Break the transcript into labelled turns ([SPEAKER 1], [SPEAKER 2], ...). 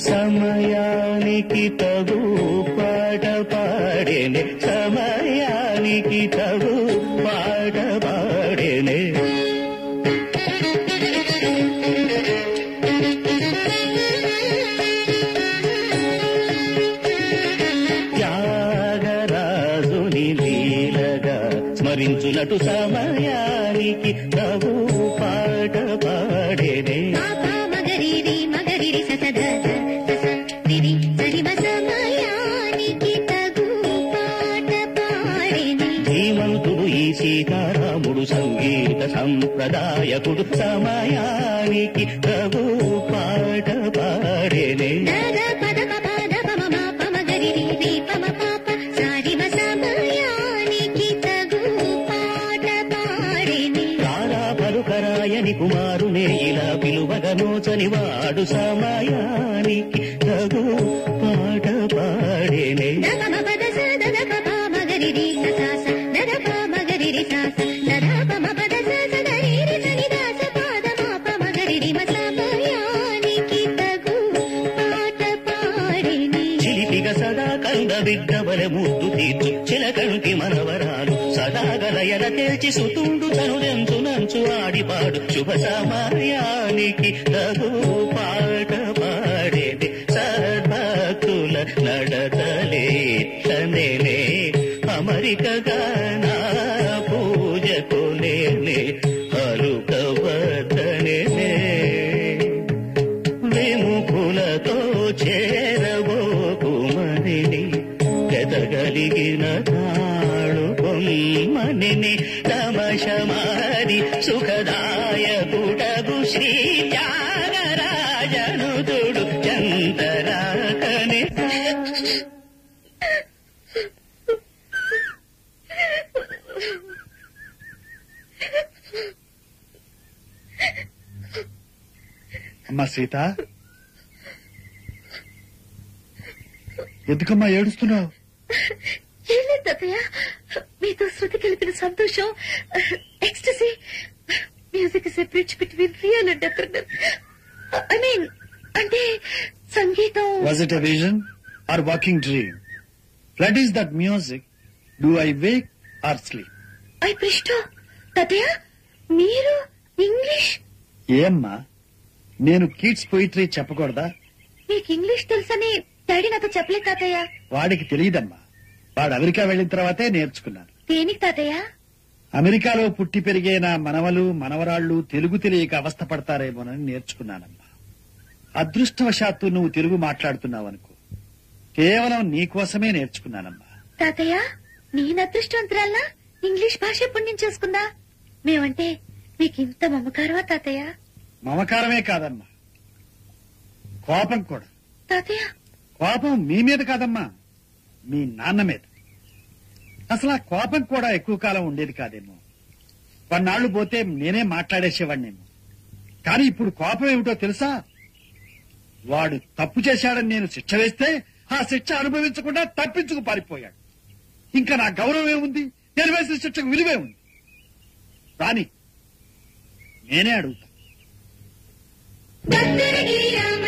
[SPEAKER 1] సమయానికి తగు పాట పాడేనే సమయానికి తగు పాట పాడేనే త్యాగరాజుని లీలగా స్మరించునటు సమయానికి తగు పాట పాడేనే
[SPEAKER 2] పాప మగరిరి మగరిరి ససద సస రిరి సరిమ సమయానికి తగు పాట పాడేని
[SPEAKER 1] ధీమంతుడు ఈ సీతారాముడు సంగీత సంప్రదాయకుడు సమయానికి తగు పాట పాడేనే
[SPEAKER 2] దద పద పద పమ మా పమ గరిరి రి పమ పాప సారిమ సమయానికి తగు పాట పాడేని
[SPEAKER 1] రారా పలుకరాయని కుమారునే ఇలా పిలువగనోచని వాడు సమయానికి తగు పాట పాడేనే
[SPEAKER 2] దమ పద స దద ప మగరిరి ససాస దద ప మగరిరి సాస దద పమ పద స స గరిరి సని దాస పాద మా పమ గరిరి మ సమయానికి తగు పాట పాడేని
[SPEAKER 1] చిలిపిగ సదా కంద బిడ్డవల ముద్దు తీర్చు చిలకంటి మనవరాలు సదా గలయల తేల్చి సుతుండు తనులెంచు నంచు ఆడిపాడు శుభ సమయానికి తగు పాట పాడేది సద్భక్తుల నడతలే తనేనే అమరికగా నా పూజకు నేనే అలుకవద్దనే విముఖులతో చేరబోకుమని ఎదగలిగిన తాళు పొమ్మని తమశమారి సుఖదాయకుడగు శ్రీ త్యాగరాజనుదుడు చందరాకని
[SPEAKER 3] అమ్మా సీత ఎందుకమ్మా ఏడుస్తున్నావు
[SPEAKER 2] ఏం లేదు తాతయ్య మీతో శృతి కలిపిన సంతోషం ecstasy music is a bridge between real and eternal I mean అంటే సంగీతం
[SPEAKER 3] was it a vision or waking dream what is that music do I wake or sleep
[SPEAKER 2] I పృష్ట తాతయ్య మీరు ఇంగ్లీష్
[SPEAKER 3] ఏమ్మా నేను కిడ్స్ పోయిటరీ చెప్పకూడదా
[SPEAKER 2] మీకు English తెలుసని daddy నాతో చెప్పలేదు తాతయ్య
[SPEAKER 3] వాడికి తెలియదమ్మా వాడు అమెరికా వెళ్ళిన తర్వాతే నేర్చుకున్నాను
[SPEAKER 2] దేనికి తాతయ్య
[SPEAKER 3] అమెరికాలో పుట్టి పెరిగే నా మనవలు మనవరాళ్లు తెలుగు తెలియక అవస్థ పడతారేమోనని నేర్చుకున్నానమ్మా అదృష్టవశాత్తు నువ్వు తెలుగు మాట్లాడుతున్నావనుకో కేవలం నీకోసమే నేర్చుకున్నానమ్మా
[SPEAKER 2] తాతయ్య నేను అదృష్టవంతురాల్లా ఇంగ్లీష్ భాష పుణ్యం చేసుకుందా మేమంటే మీకు ఇంత మమకారమా తాతయ్య
[SPEAKER 3] మమకారమే కాదమ్మా కోపం కూడా
[SPEAKER 2] తాతయ్య
[SPEAKER 3] కోపం మీ మీద కాదమ్మా మీ నాన్న మీద అసలు ఆ కోపం కూడా ఎక్కువ కాలం ఉండేది కాదేమో కొన్నాళ్లు పోతే నేనే మాట్లాడేసేవాడినేమో కానీ ఇప్పుడు కోపం ఏమిటో తెలుసా వాడు తప్పు చేశాడని నేను శిక్ష వేస్తే ఆ శిక్ష అనుభవించకుండా తప్పించుకు పారిపోయాడు ఇంకా నా గౌరవం ఏముంది నేను వేసిన శిక్షకు విలువే ఉంది రాని నేనే అడుగుతా
[SPEAKER 2] భద్రగిరి రామ